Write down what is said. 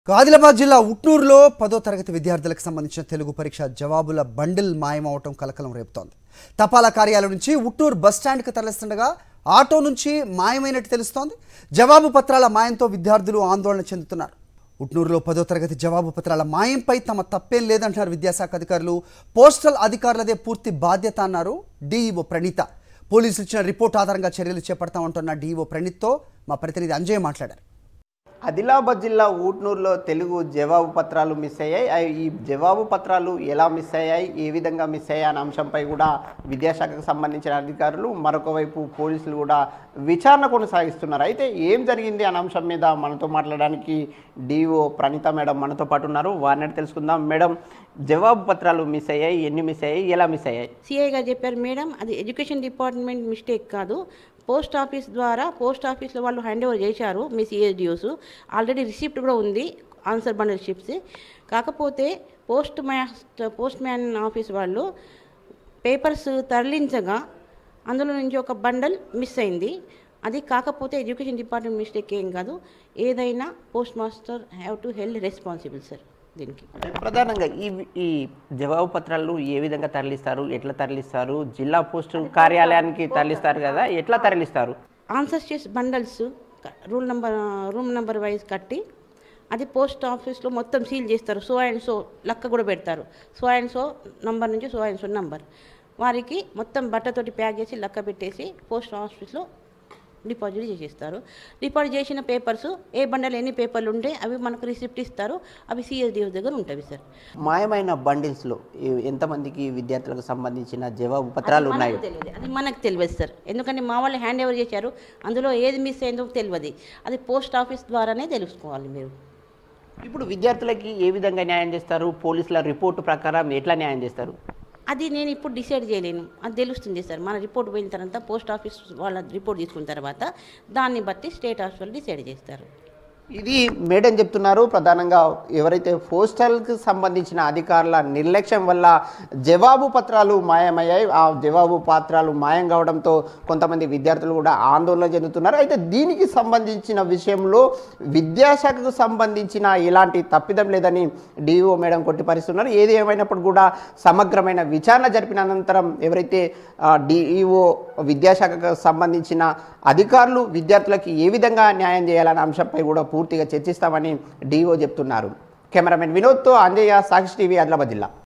ఆదిలాబాద్ జిల్లా ఉట్నూరులో పదో తరగతి విద్యార్థులకు సంబంధించిన తెలుగు పరీక్ష జవాబుల బండిల్ మాయమవటం కలకలం రేపుతోంది తపాలా కార్యాలయం నుంచి ఉట్నూరు బస్ స్టాండ్కి తరలిస్తుండగా ఆటో నుంచి మాయమైనట్టు తెలుస్తోంది జవాబు పత్రాల మాయంతో విద్యార్థులు ఆందోళన చెందుతున్నారు ఉట్నూరులో పదో తరగతి జవాబు పత్రాల మాయంపై తమ తప్పేం లేదంటున్నారు విద్యాశాఖ అధికారులు పోస్టల్ అధికారులదే పూర్తి బాధ్యత అన్నారు డీఈఓ ప్రణీత పోలీసులు ఇచ్చిన రిపోర్ట్ ఆధారంగా చర్యలు చేపడతామంటున్న డీఈఓ ప్రణీత్తో మా ప్రతినిధి అంజయ్ మాట్లాడారు ఆదిలాబాద్ జిల్లా ఊట్నూరులో తెలుగు జవాబు పత్రాలు మిస్ అయ్యాయి అవి ఈ జవాబు పత్రాలు ఎలా మిస్ అయ్యాయి ఏ విధంగా మిస్ అయ్యాయి అనే అంశంపై కూడా విద్యాశాఖకు సంబంధించిన అధికారులు మరొక వైపు పోలీసులు కూడా విచారణ కొనసాగిస్తున్నారు అయితే ఏం జరిగింది అనే అంశం మీద మనతో మాట్లాడడానికి డిఓ ప్రణీత మేడం మనతో పాటు ఉన్నారు వారిని తెలుసుకుందాం మేడం జవాబు పత్రాలు మిస్ అయ్యాయి ఎన్ని మిస్ అయ్యాయి ఎలా మిస్ అయ్యాయి సిఐ గారు చెప్పారు మేడం అది ఎడ్యుకేషన్ డిపార్ట్మెంట్ మిస్టేక్ కాదు పోస్ట్ ఆఫీస్ ద్వారా పోస్ట్ ఆఫీస్లో వాళ్ళు హ్యాండ్ ఓవర్ చేశారు మీ సిఎస్డిఓస్ ఆల్రెడీ రిసిప్ట్ కూడా ఉంది ఆన్సర్ బండల్ రిసిప్ట్స్ కాకపోతే postman postman office వాళ్ళు పేపర్స్ తరలించగా అందులో నుంచి ఒక బండల్ మిస్ అయింది అది కాకపోతే ఎడ్యుకేషన్ డిపార్ట్మెంట్ మిస్టేక్ ఏం కాదు ఏదైనా postmaster have to held responsible sir దీనికి అంటే ప్రధానంగా ఈ ఈ జవాబు పత్రాలు ఏ విధంగా తరలిస్తారు ఎట్లా తరలిస్తారు జిల్లా పోస్టు కార్యాలయానికి తరలిస్తారు కదా ఎట్లా తరలిస్తారు ఆన్సర్ చేసి bundles rule number room number wise కట్టి అది పోస్ట్ ఆఫీస్లో మొత్తం సీల్ చేస్తారు సో అండ్ సో లక్క కూడా పెడతారు సో అండ్ సో నంబర్ నుంచి సో అండ్ సో నంబర్ వారికి మొత్తం బట్టతోటి ప్యాక్ చేసి లక్క పెట్టేసి పోస్ట్ ఆఫీస్లో డిపాజిట్ చేసేస్తారు డిపాజిట్ చేసిన పేపర్స్ ఏ బండలు ఎన్ని పేపర్లు ఉంటే అవి మనకు రిసిప్ట్ ఇస్తారు అవి సిఎస్డిఎస్ దగ్గర ఉంటాయి సార్ మాయమైన బండిల్స్లో ఈ- ఎంతమందికి విద్యార్థులకు సంబంధించిన జవాబు పత్రాలు ఉన్నాయి మనకు తెలియదు అది మనకు తెలియదు సార్ ఎందుకంటే మా వాళ్ళు హ్యాండ్ ఓవర్ చేశారు అందులో ఏది మిస్ అయిందో తెలియదు అది పోస్ట్ ఆఫీస్ ద్వారానే తెలుసుకోవాలి మీరు ఇప్పుడు విద్యార్థులకి ఏ విధంగా న్యాయం చేస్తారు పోలీసుల రిపోర్టు ప్రకారం ఎట్లా న్యాయం చేస్తారు అది నేను ఇప్పుడు డిసైడ్ చేయలేను అది తెలుస్తుంది సార్ మన రిపోర్ట్ పోయిన తర్వాత పోస్ట్ ఆఫీస్ వాళ్ళ రిపోర్ట్ తీసుకున్న తర్వాత దాన్ని బట్టి స్టేట్ హాస్పిటల్ డిసైడ్ చేస్తారు ఇది మేడం చెప్తున్నారు ప్రధానంగా ఎవరైతే పోస్టల్కి సంబంధించిన అధికారుల నిర్లక్ష్యం వల్ల జవాబు పత్రాలు మాయమయ్యాయి ఆ జవాబు పత్రాలు మాయం కావడంతో కొంతమంది విద్యార్థులు కూడా ఆందోళన చెందుతున్నారు అయితే దీనికి సంబంధించిన విషయంలో విద్యాశాఖకు సంబంధించిన ఎలాంటి తప్పిదం లేదని డిఓ మేడం కొట్టిపరిస్తున్నారు ఏది ఏమైనప్పుడు కూడా సమగ్రమైన విచారణ జరిపిన అనంతరం ఎవరైతే డిఈఓ విద్యాశాఖకు సంబంధించిన అధికారులు విద్యార్థులకి ఏ విధంగా న్యాయం చేయాలనే అంశంపై కూడా పూర్తిగా చర్చిస్తామని డిఓ చెప్తున్నారు కెమెరామెన్ వినోద్తో అంజయ్య సాక్షి టీవీ ఆదిలాబాద్ జిల్లా